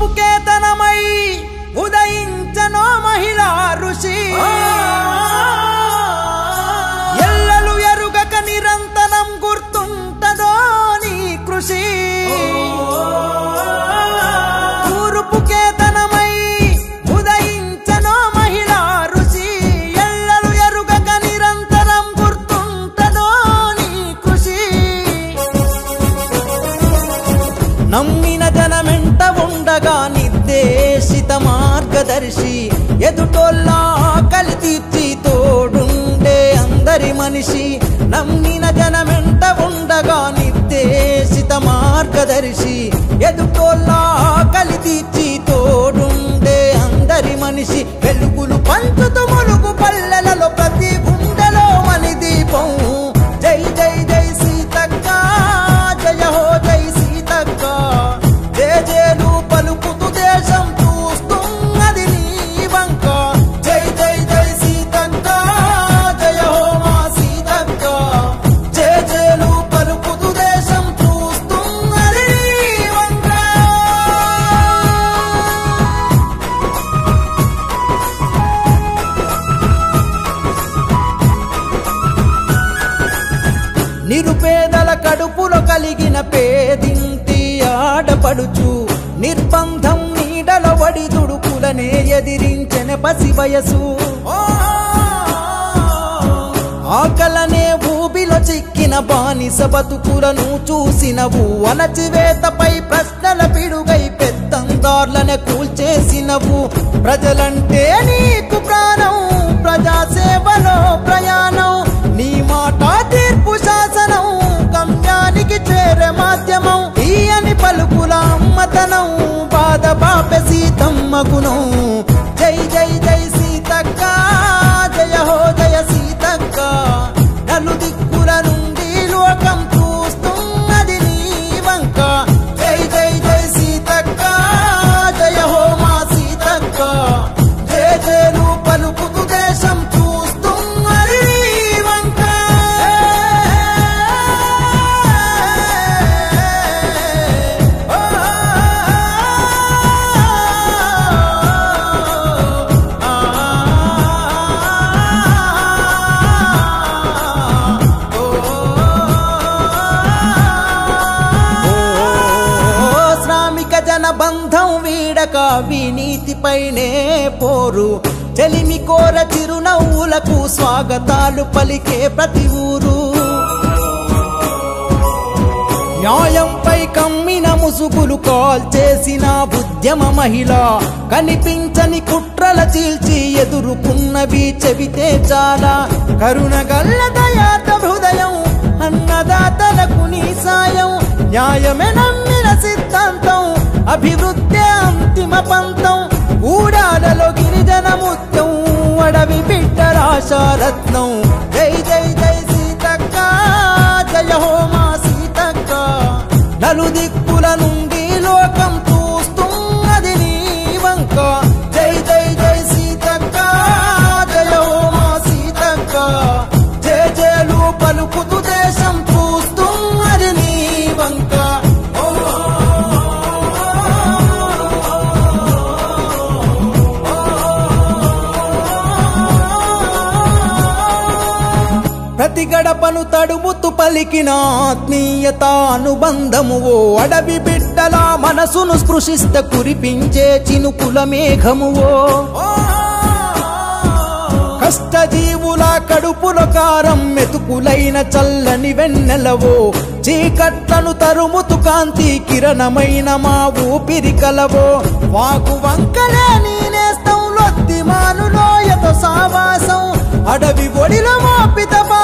తూర్పు కేతనమై ఉదయించనో మహిళా ఋషి ఎల్లలు ఎరుగక నిరంతరం గుర్తుంటదో నీ కృషి తూర్పు కేతనమై ఉదయించనో మహిళా ఋషి ఎల్లలు ఎరుగక నిరంతరం గుర్తుంటదో నీ కృషి నమ్మిన జనమెంట ఉండగా నిర్దేశిత మార్గదర్శి ఎదుటోళ్ళ ఆకలి తీర్చి తోడుండే అందరి మనిషి నమ్మిన జనమెంట ఉండగా నిర్దేశిత మార్గదర్శి ఎదుటోళ్ళ ఆకలి తీర్చి తోడుండే అందరి మనిషి వెలుగులు పంచుతూ ములుగు పల్లెలలో ప్రతి గుండెలో మని దీపం జై జై జై సీతక్క జయ హో జై సీతక్క జయ జయలు పలుకుతూ దేశం చూస్తున్నది నీ వంక జై జై జై సీతక్క జయ హో మా సీతక్క జయ జయలు పలుకుతూ దేశం చూస్తున్నది నీ వంక నిరుపేదల కడుపులో కలిగిన పేదింటి ఆడపడుచు నిర్బంధం నీడల వడి దుడుకులనే ఎదిరించెన పసి వయసు ఆకలనే ఊబిలో చిక్కిన బానిస బతుకులను చూసినవు అణచివేతపై ప్రశ్నల పిడుగై పెత్తందార్లనే కూల్చేసినవు ప్రజలంటే నీకు ప్రాణం ప్రజాసేవలో ప్రయాణం నీ మాట తీర్పు శాసనం గమ్యానికి చేరే మాధ్యమం తీయని పలుకుల అమ్మతనం బాధ పాప సీతమ్మకును జై జై జై సీతక్క జయ హో జయ సీతక్క నలు దిక్కుల నుండి లోకం చూస్తున్నది నీ వంక జై జై జై సీతక్క జయ హో మా సీతక్క జయ జయలు పలుకుతూ దేశం చూస్తున్నది నీ వంక ఓ శ్రామిక జన బంధం వీడక వినీతిపైనే పోరు చెలిమి కోర చిరునవ్వులకు స్వాగతాలు పలికే ప్రతి ఊరు న్యాయంపై కమ్మిన ముసుగులు కాల్ చేసిన ఉద్యమ మహిళ కనిపించని కుట్రల చీల్చి ఎదుర్కొన్నవి చెబితే చాలా కరుణ గల్ల దయాత హృదయం అన్నదాతలకు నీ సాయం న్యాయమే నమ్మిన సిద్ధాంతం అభివృద్ధి అంతిమ పంతం ఊడాలలో గిరిజన ముత్యం అడవి బిడ్డ రాశారత్నం జై జై జై సీతక్క జయ హో మా సీతక్క నలు దిక్కుల నుండి లోకం చూస్తున్నది నీ వంక జై జై జై సీతక్క జయ హో మా సీతక్క జయ జయలు పలుకుతూ దేశం చూస్తున్నది నీ వంక ఓ ప్రతి గడపను తడుముతూ పలికిన ఆత్మీయత అనుబంధము ఓ అడవి బిడ్డల మనసును స్పృశిస్త కురిపించే చినుకుల మేఘమువో కష్టజీవుల కడుపుల కారం మెతుకులైన చల్లని వెన్నెలవో చీకట్లను తరుముతు కాంతి కిరణమైన మా ఊపిరి కలవో వాకు వంకలే నేనేస్తం లొత్తి మానులోయతో సావాసం అడవి ఒడిలో మోపిత